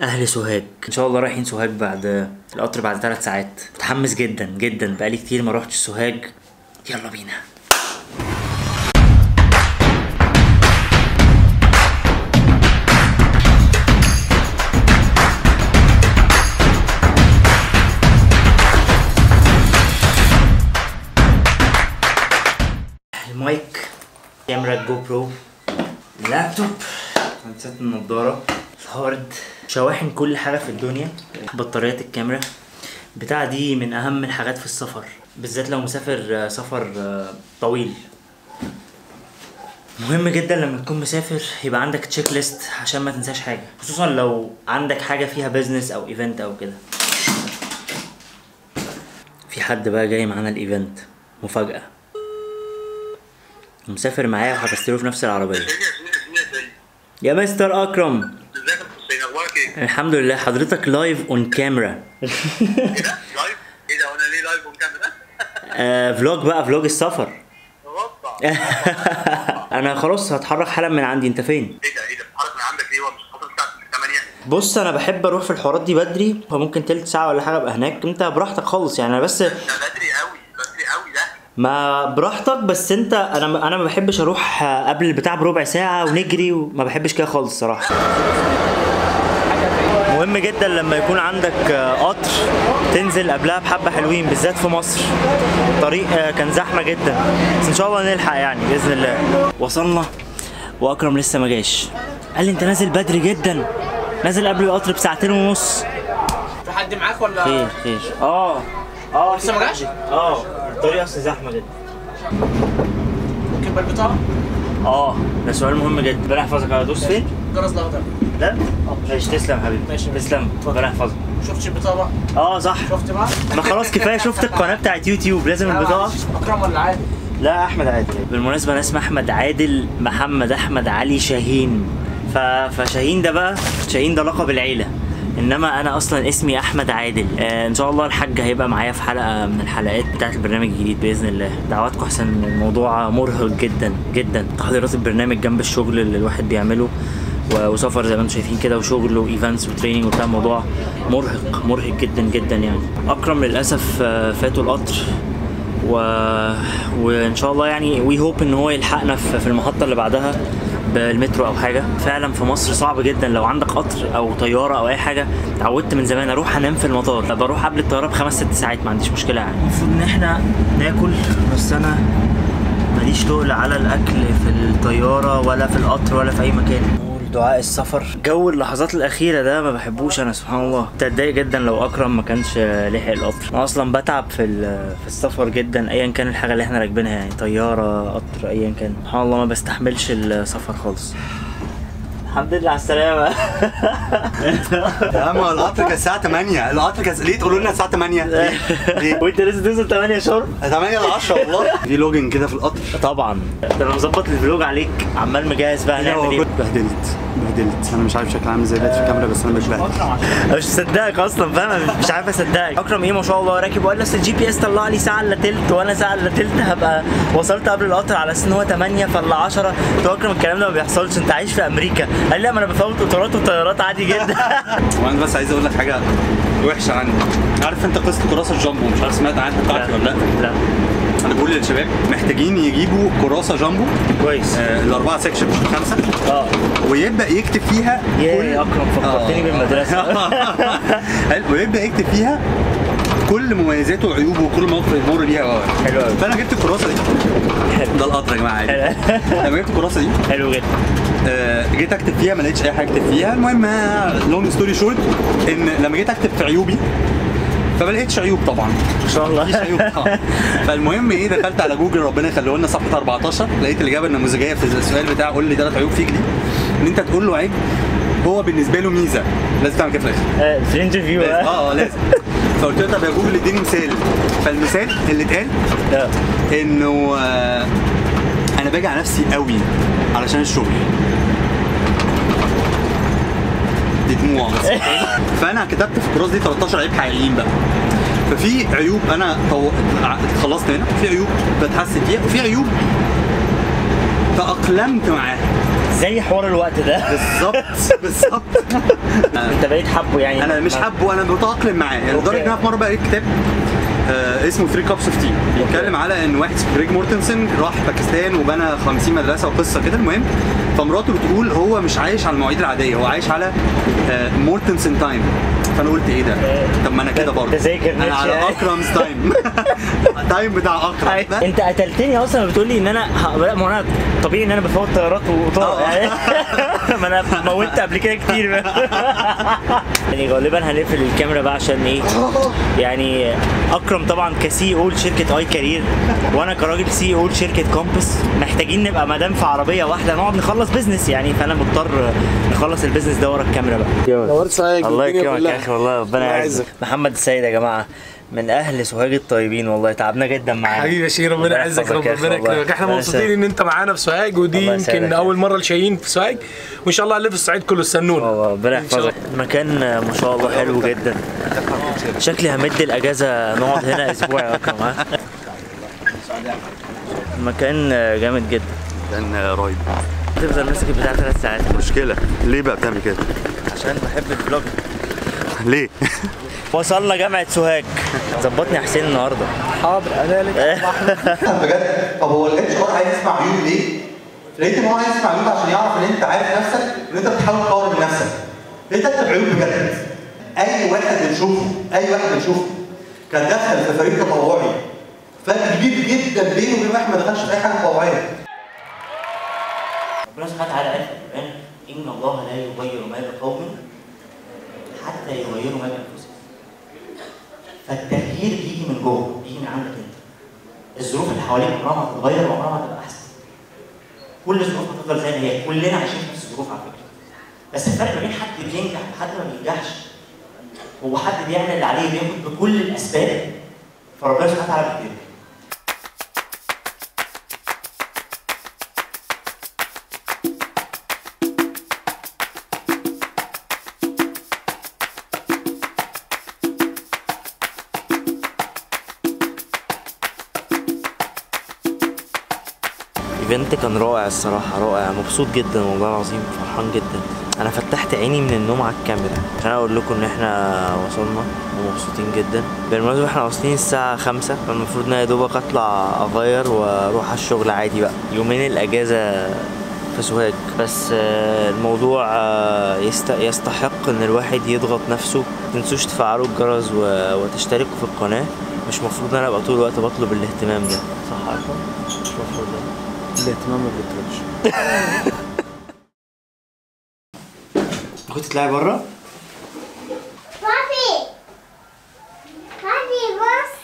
اهل سوهاج ان شاء الله رايحين سوهاج بعد القطر بعد ثلاث ساعات متحمس جدا جدا بقالي كتير ما روحتش سوهاج يلا بينا المايك كاميرا جو برو اللابتوب نسيت النضارة الهارد شواحن كل حاجة في الدنيا بطاريات الكاميرا بتاع دي من أهم الحاجات في السفر بالذات لو مسافر آه، سفر آه، طويل مهم جدا لما تكون مسافر يبقى عندك تشيك ليست عشان ما تنساش حاجة خصوصا لو عندك حاجة فيها بيزنس أو ايفنت أو كده في حد بقى جاي معانا الايفنت مفاجأة مسافر معايا وحجزت له في نفس العربية يا مستر أكرم ازيك يا حسين اخبارك ايه؟ الحمد لله حضرتك لايف اون كاميرا ايه ده؟ لايف؟ ايه ده وانا ليه لايف ومكمل؟ آه فلوج بقى فلوج السفر اوبا انا خلاص هتحرك حالا من عندي انت فين ايه ده ايه ده؟ بتتحرك من عندك ليه؟ هو مش حاطط الساعه 8 بص انا بحب اروح في الحوارات دي بدري فممكن تلت ساعه ولا حاجه ابقى هناك انت براحتك خالص يعني انا بس ده بدري قوي بدري قوي ده ما براحتك بس انت انا انا ما بحبش اروح قبل البتاع بربع ساعه ونجري وما بحبش كده خالص الصراحه مهم جدا لما يكون عندك آه، قطر تنزل قبلها بحبه حلوين بالذات في مصر الطريق آه، كان زحمه جدا بس ان شاء الله نلحق يعني باذن الله وصلنا واكرم لسه ما جاش قال لي انت نازل بدري جدا نازل قبل القطر بساعتين ونص في حد معاك ولا خير خير اه اه لسه ما جاش؟ اه الطريق اصل زحمه جدا كبر البطاقة اه ده سؤال مهم جدا ربنا يحفظك هدوس فين؟ جرس الاخضر لا ماشي تسلم يا حبيبي ماشي. تسلم ربنا يحفظك شفتش البطاقة بقى؟ اه صح شفت بقى؟ ما خلاص كفايه شفت القناه بتاعت يوتيوب لازم البطاقه اكرم ولا عادي؟ لا احمد عادل بالمناسبه انا اسمي احمد عادل محمد احمد علي شاهين ف... فشاهين ده بقى شاهين ده لقب العيله انما انا اصلا اسمي احمد عادل آه ان شاء الله الحاج هيبقى معايا في حلقه من الحلقات بتاعه البرنامج الجديد باذن الله دعواتكم احسن الموضوع مرهق جدا جدا تحضيرات البرنامج جنب الشغل اللي الواحد بيعمله و- وسفر زي ما انتم شايفين كده وشغل وايفنتس وتريننج وبتاع الموضوع مرهق مرهق جدا جدا يعني اكرم للاسف آه، فاتوا القطر و... وان شاء الله يعني وي هوب ان هو يلحقنا في في المحطه اللي بعدها بالمترو او حاجه فعلا في مصر صعب جدا لو عندك قطر او طياره او اي حاجه اتعودت من زمان اروح انام في المطار بروح قبل الطياره بخمس ست ساعات ما عنديش مشكله يعني المفروض ان احنا ناكل بس انا ماليش تقل على الاكل في الطياره ولا في القطر ولا في اي مكان دعاء السفر جو اللحظات الاخيره ده ما بحبوش انا سبحان الله كنت اتضايق جدا لو اكرم ما كانش لحق القطر انا اصلا بتعب في ال- في السفر جدا ايا كان الحاجه اللي احنا راكبينها يعني طياره قطر ايا كان سبحان الله ما بستحملش السفر خالص الحمد لله على السلامه يا عم هو القطر كان الساعة 8 القطر كان ليه تقولوا لنا الساعة 8 ليه؟ ليه؟ وانت لسه توصل 8 شهر 8 ل 10 والله في لوجن كده في القطر طبعا ده انا مظبط الفلوج عليك عمال مجهز بقى لا هو هنعمل ايه كنت بهدلت بهدلت انا مش عارف شكلي عامل ازاي دلوقتي في الكاميرا بس انا بتبهدل أنا مش مصدقك اصلا فاهم مش عارف اصدقك اكرم ايه ما شاء الله راكب وقال لسه الجي بي اس طلع لي ساعه الا تلت وانا ساعه الا تلت هبقى وصلت قبل القطر على اساس ان هو 8 فلا 10 قلت له اكرم الكلام ده ما بيحصلش انت عايش في امريكا قال لي لا ما انا بفوت قطارات وطيارات عادي جدا وانا بس عايز اقول لك حاجة وحشة عني عارف انت قصة كراسة جامبو مش عارف سمعت عنها بتاعتي ولا لا لا انا بقول للشباب محتاجين يجيبوا كراسة جامبو كويس آه، الأربعة سكشن مش الخمسة اه ويبدأ يكتب فيها يا اكرم فكرتني آه. بالمدرسه حلو ويبدأ يكتب فيها كل مميزاته وعيوبه وكل مواقف يمر بيها اه حلو أوي. فانا جبت الكراسه دي حلو. ده القطر يا جماعه عادي لما جبت الكراسه دي حلو جدا آه، جيت اكتب فيها ما لقيتش اي حاجه اكتب فيها المهم لونج ستوري شورت ان لما جيت اكتب في عيوبي فما لقيتش عيوب طبعا ان شاء مفيش الله عيوب آه. فالمهم ايه دخلت على جوجل ربنا يخليه لنا صفحه 14 لقيت الاجابه النموذجيه في السؤال بتاع قول لي ثلاث عيوب فيك دي ان انت تقول له عيب هو بالنسبه له ميزه لازم تعمل كده في الاخر آه، في الانترفيو لازم. آه. اه اه لازم فقلت له طب يا جوجل اديني مثال فالمثال اللي اتقال آه. انه آه، انا باجي على نفسي قوي علشان الشغل دي دموع بس فانا كتبت في الكراس دي 13 عيب حقيقيين بقى ففي عيوب انا طو... اتخلصت منها في عيوب بتحسن فيها وفي عيوب تأقلمت معاها ازاي حوار الوقت ده بالظبط بالظبط انت بقيت حبه يعني انا مش حابه انا متاقلم معاه يعني لدرجه ان انا في مره بقريت كتاب آه اسمه 3 كابس اوف تي بيتكلم على ان واحد اسمه ريج مورتنسن راح باكستان وبنى 50 مدرسه وقصه كده المهم فمراته بتقول هو مش عايش على المواعيد العاديه هو عايش على آه مورتنسن تايم فانا قلت ايه ده طب ما انا كده برضه ده زي انا كرنيتش على يعني. اكرمز تايم تايم بتاع اكرم ده. انت قتلتني اصلا بتقول لي ان انا ه- لا ما انا طبيعي ان انا بفوت طيارات وطائر اه. يعني ما انا موتت قبل كده كتير يعني غالبا هنقفل الكاميرا بقى عشان ايه يعني اكرم طبعا كسي او لشركه اي كارير وانا كراجل سي او لشركه كومبس محتاجين نبقى مدام في عربيه واحده نقعد نخلص بيزنس يعني فانا مضطر نخلص البيزنس ده ورا الكاميرا بقى نورت سعيد الله والدنيا يكرمك كلها. يا اخي والله ربنا الله يعزك يعزك. محمد السيد يا جماعه من اهل سوهاج الطيبين والله تعبنا جدا معانا حبيبي يا شيخ ربنا الله يعزك يحفظك يا أخي ربنا والله. يكرمك احنا ربنا مبسوطين يسعدك. ان انت معانا في سوهاج ودي الله يسعدك يمكن يا اول مره لشاهين في سوهاج وان شاء الله هنلف الصعيد كله استنونا والله ربنا إن شاء يحفظك المكان ما شاء الله حلو جدا شكلي همد الاجازه نقعد هنا اسبوع يا اكرم ها المكان جامد جدا كان رايد تفضل ماسك البتاع ثلاث ساعات مشكله ليه بقى بتعمل كده عشان بحب الفلوج ليه وصلنا جامعه سوهاج ظبطني يا حسين النهارده حاضر انا لك بجد طب هو الاتش ار عايز يسمع عيوب ليه؟ لقيت ان هو عايز يسمع عيوب عشان يعرف ان انت عارف نفسك وان انت بتحاول تطور من نفسك. لقيت اكتب عيوب بجد. اي واحد بنشوفه اي واحد بنشوفه كان دخل في فريق تطوعي فرق كبير جدا بينه وبين واحد ما دخلش في اي حاجه تطوعيه. ربنا سبحانه وتعالى قال في القرآن إن الله لا يغير ما بقوم حتى يغيروا ما بأنفسهم. فالتغيير بيجي من جوه، بيجي من عندك أنت. الظروف اللي حواليك عمرها ما هتتغير وعمرها ما هتبقى أحسن. كل الظروف هتفضل زي ما هي، كلنا عايشين في نفس الظروف على فكرة. بس الفرق ما بين حد بينجح وحد ما بينجحش هو حد بيعمل اللي عليه بياخد بكل الأسباب فربنا سبحانه وتعالى بيكتبه. ايفنت كان رائع الصراحة رائع مبسوط جدا والله العظيم فرحان جدا انا فتحت عيني من النوم على الكاميرا عشان اقول لكم ان احنا وصلنا ومبسوطين جدا بالمناسبة احنا واصلين الساعة خمسة فالمفروض ان أنا يا دوبك اطلع اغير واروح على الشغل عادي بقى يومين الاجازة في سوهاج بس آه، الموضوع آه، يست... يستحق ان الواحد يضغط نفسه متنسوش تفعلوا الجرس و... وتشتركوا في القناة مش مفروض ان انا ابقى طول الوقت بطلب الاهتمام ده صح عارفة؟ مش مفروض ده الاهتمام ما بيطلبش كنت تطلعي بره؟ بابي بابي بص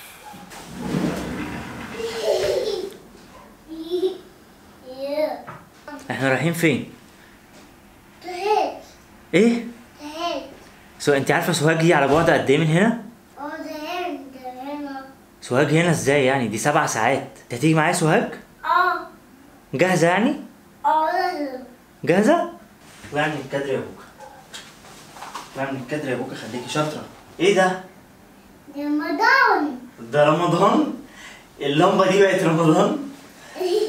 احنا رايحين فين؟ تهيت ايه؟ تهيت سو انت عارفه سوهاج دي على بعد قد ايه من هنا؟ اه تهيت هنا سوهاج هنا ازاي يعني؟ دي سبع ساعات انت هتيجي معايا سوهاج؟ اه جاهزه يعني؟ اه لازم جاهزه؟ اطلعي من الكادر يا بوكا اطلعي من الكادر يا بوكا خليكي شاطره ايه ده؟ رمضان ده رمضان؟ اللمبه دي بقت رمضان؟